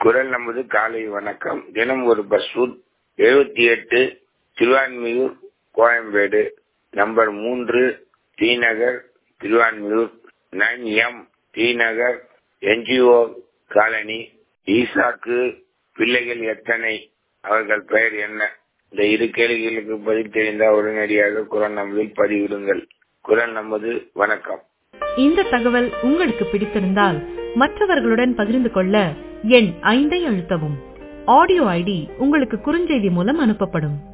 குரல் நமது காலை வணக்கம் தினம் ஒரு பஸ் ரூட் எழுபத்தி எட்டு திருவான்மியூர் கோயம்பேடு நம்பர் மூன்று T Nagar Thiruvanmiyur nine M T Nagar N G O colony ஈசாக்கு பிள்ளைகள் எத்தனை அவர்கள் பெயர் என்ன இந்த இரு கேள்விகளுக்கு பதில் தெரிந்தால் உடனடியாக குரல் நமதில் பதிவிடுங்கள் குரல் நமது வணக்கம் இந்த தகவல் உங்களுக்கு பிடித்திருந்தால் மற்றவர்களுடன் பகிர்ந்து கொள்ள எண் ஐந்தை அழுத்தவும் ஆடியோ ஐடி உங்களுக்கு குறுஞ்செய்தி மூலம் அனுப்பப்படும்